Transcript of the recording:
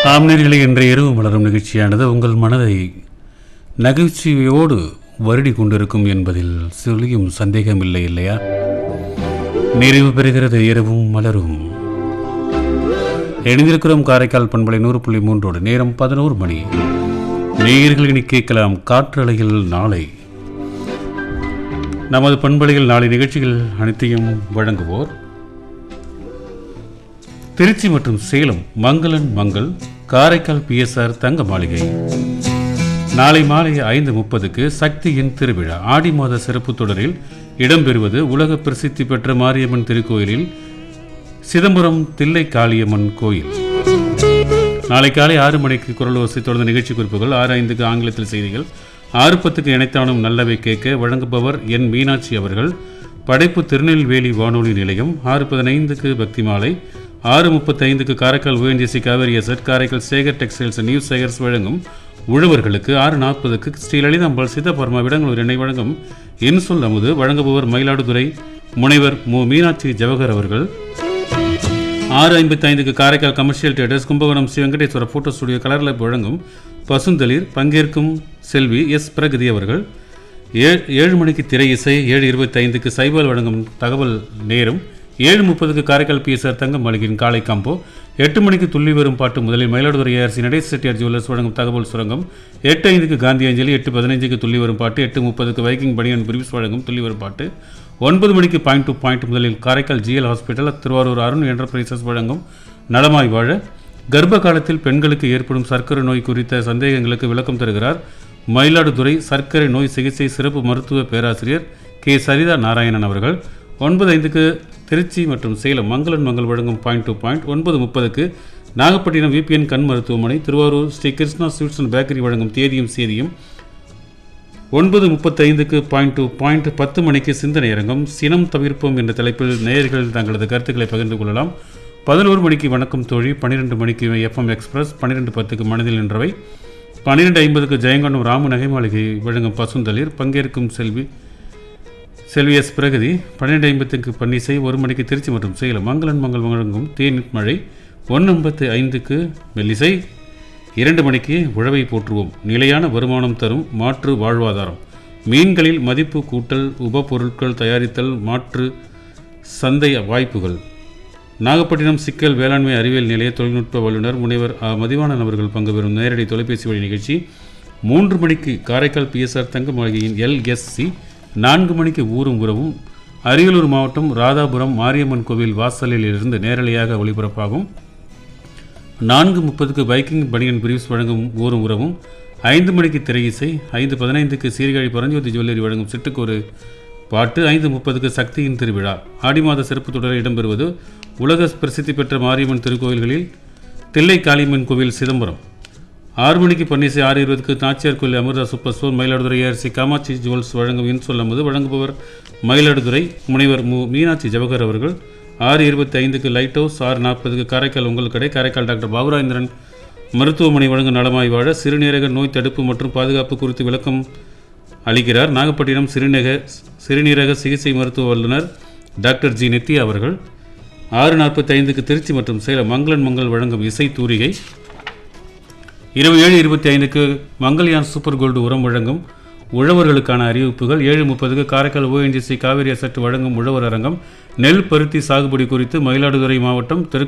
ஆம்நேரிகளை இன்றைய இரவு மலரும் நிகழ்ச்சியானது உங்கள் மனதை நகைச்சுவையோடு வருடி கொண்டிருக்கும் என்பதில் சிறியும் சந்தேகமில்லை இல்லையா நிறைவு பெறுகிறது இரவும் மலரும் இணைந்திருக்கிறோம் காரைக்கால் பண்பலை நூறு புள்ளி மூன்றோடு நேரம் பதினோரு மணி நேயர்கள் இனி கேட்கலாம் காற்றலையில் நாளை நமது பண்பலையில் நாளை நிகழ்ச்சிகள் அனைத்தையும் வழங்குவோர் திருச்சி மற்றும் சேலம் மங்களன் மங்கள் காரைக்கால் பிஎஸ்ஆர் தங்க மாளிகை நாளை மாலை ஐந்து முப்பதுக்கு சக்தியின் திருவிழா ஆடி மாத சிறப்பு தொடரில் இடம்பெறுவது உலக பிரசித்தி பெற்ற மாரியம்மன் திருக்கோயிலில் சிதம்பரம் தில்லை காளியம்மன் கோயில் நாளை காலை ஆறு மணிக்கு குரல் ஓசை தொடர்ந்த நிகழ்ச்சி குறிப்புகள் ஆறு ஐந்துக்கு ஆங்கிலத்தில் செய்திகள் ஆறு பத்துக்கு இணைத்தானும் நல்லவை கேட்க வழங்குபவர் என் மீனாட்சி அவர்கள் படைப்பு திருநெல்வேலி வானொலி நிலையம் ஆறு பதினைந்துக்கு பக்தி மாலை ஆறு முப்பத்தைந்துக்கு காரைக்கால் ஓஎன்ஜிசி காவேரி எசட் காரைக்கால் சேகர் டெக்ஸ்டைல்ஸ் நியூஸ் சேகர்ஸ் வழங்கும் உழவர்களுக்கு ஆறு நாற்பதுக்கு ஸ்ரீ லலிதாம்பாள் சித்தபர்மா விடங்களூர் எண்ணெய் வழங்கும் இன்சொல் அமுது வழங்குபவர் மயிலாடுதுறை முனைவர் மு மீனாட்சி ஜவஹர் அவர்கள் ஆறு ஐம்பத்தி ஐந்துக்கு Karaikal commercial theatres Kumbakonam Sri Venkateswara photo studio colour lab வழங்கும் பசுந்தளிர் பங்கேற்கும் செல்வி எஸ் பிரகதி அவர்கள் ஏழு ஏழு மணிக்கு திரை இசை ஏழு இருபத்தி ஐந்துக்கு சைபால் வழங்கும் தகவல் நேரம் ஏழு முப்பதுக்கு காரைக்கால் பிஎஸ்ஆர் தங்க மாளிகையின் காலை காம்போ எட்டு மணிக்கு துள்ளி வரும் பாட்டு முதலில் மயிலாடுதுறை ஏஆர்சி நடேஷ் செட்டியார் ஜுவல்லர்ஸ் வழங்கும் தகவல் சுரங்கம் எட்டு ஐந்துக்கு காந்தி அஞ்சலி எட்டு பதினைஞ்சுக்கு துள்ளி வரும் பாட்டு எட்டு முப்பதுக்கு வைக்கிங் பனியன் பிரிவ்ஸ் வழங்கும் துள்ளி வரும் பாட்டு ஒன்பது மணிக்கு பாயிண்ட் டு பாயிண்ட் முதலில் Karaikal G L hospital Thiruvarur Arun enterprises வழங்கும் நலமாய் வாழ கர்ப்ப காலத்தில் பெண்களுக்கு ஏற்படும் சர்க்கரை நோய் குறித்த சந்தேகங்களுக்கு விளக்கம் தருகிறார் மயிலாடுதுறை சர்க்கரை நோய் சிகிச்சை சிறப்பு மருத்துவ பேராசிரியர் கே சரிதா நாராயணன் அவர்கள் ஒன்பது ஐந்துக்கு திருச்சி மற்றும் சேலம் மங்களன் மங்கள் வழங்கும் பாயிண்ட் டு பாயிண்ட் ஒன்பது முப்பதுக்கு நாகப்பட்டினம் விபிஎன் கண் மருத்துவமனை Thiruvarur Sri Krishna sweets and bakery வழங்கும் தேதியும் சேதியும் ஒன்பது முப்பத்தைந்துக்கு பாயிண்ட் டு பாயிண்ட் பத்து மணிக்கு சிந்தனை அரங்கம் சினம் தவிர்ப்போம் என்ற தலைப்பில் நேயர்கள் தங்களது கருத்துக்களை பகிர்ந்து கொள்ளலாம் பதினோரு மணிக்கு வணக்கம் தோழி பன்னிரெண்டு மணிக்கு எஃப்எம் எக்ஸ்பிரஸ் பன்னிரெண்டு பத்துக்கு மனதில் நின்றவை பன்னிரெண்டு ஐம்பதுக்கு ஜெயங்கொண்டம் ராமு நகை மாளிகை வழங்கும் பசுந்தளிர் பங்கேற்கும் செல்வி செல்வி எஸ் பிரகதி பன்னிரெண்டு ஐம்பத்துக்கு பன்னிசை ஒரு மணிக்கு திருச்சி மற்றும் சேலம் மங்களன் மங்கள் வழங்கும் தேநீர் மழை ஒன்று ஐம்பத்து ஐந்துக்கு மெல்லிசை இரண்டு மணிக்கு உழவை போற்றுவோம் நிலையான வருமானம் தரும் மாற்று வாழ்வாதாரம் மீன்களில் மதிப்பு கூட்டல் உபபொருட்கள் தயாரித்தல் மாற்று சந்தை வாய்ப்புகள் நாகப்பட்டினம் சிக்கல் வேளாண்மை அறிவியல் நிலைய தொழில்நுட்ப வல்லுநர் முனைவர் ஆ. மதிவாணன் அவர்கள் பங்கு பெறும் நேரடி தொலைபேசி வழி நிகழ்ச்சி மூன்று மணிக்கு காரைக்கால் பிஎஸ்ஆர் தங்க மாளிகையின் எல்எஸ்சி நான்கு மணிக்கு ஊரும் உறவும் அரியலூர் மாவட்டம் ராதாபுரம் மாரியம்மன் கோவில் வாசலில் இருந்து நேரலையாக ஒளிபரப்பாகும் நான்கு முப்பதுக்கு பைக்கிங் பனியன் பிரிவ்ஸ் வழங்கும் ஊரும் உறவும் ஐந்து மணிக்கு திரை இசை ஐந்து பதினைந்துக்கு சீர்காழி பரஞ்சோதி ஜுவல்லரி வழங்கும் சிட்டுக்கொரு பாட்டு ஐந்து முப்பதுக்கு சக்தியின் திருவிழா ஆடி மாத சிறப்பு தொடரில் இடம்பெறுவது உலக பிரசித்தி பெற்ற மாரியம்மன் திருக்கோயில்களில் தில்லை காளியம்மன் கோவில் சிதம்பரம் ஆறு மணிக்கு பன்னிசை ஆறு இருபதுக்கு Nachiyar Koil Amirtha super store Mayiladuthurai A R C Kamatchi jewels வழங்கும் இன்சொல் அமுது வழங்குபவர் மயிலாடுதுறை முனைவர் மு மீனாட்சி ஜவஹர் அவர்கள் ஆறு இருபத்தி ஐந்துக்கு லைட் ஹவுஸ் ஆறு நாற்பதுக்கு காரைக்கால் உங்கள் கடை காரைக்கால் டாக்டர் பாபுராந்திரன் மருத்துவமனை வழங்கும் நலமாய் வாழ சிறுநீரக நோய் தடுப்பு மற்றும் பாதுகாப்பு குறித்து விளக்கம் அளிக்கிறார் நாகப்பட்டினம் சிறுநீரக சிறுநீரக சிகிச்சை மருத்துவ வல்லுநர் டாக்டர் ஜி நித்யா அவர்கள் ஆறு நாற்பத்தி ஐந்துக்கு திருச்சி மற்றும் சேலம் மங்களன் மங்கள் வழங்கும் இசை தூரிகை இரவு ஏழு இருபத்தி ஐந்துக்கு மங்கள்யான் சூப்பர் கோல்டு உரம் வழங்கும் உழவர்களுக்கான அறிவிப்புகள் ஏழு முப்பதுக்கு காரைக்கால் ஓஎன்ஜிசி காவிரி அசட் வழங்கும் உழவர் அரங்கம் நெல் பருத்தி சாகுபடி குறித்து மயிலாடுதுறை மாவட்டம் திரு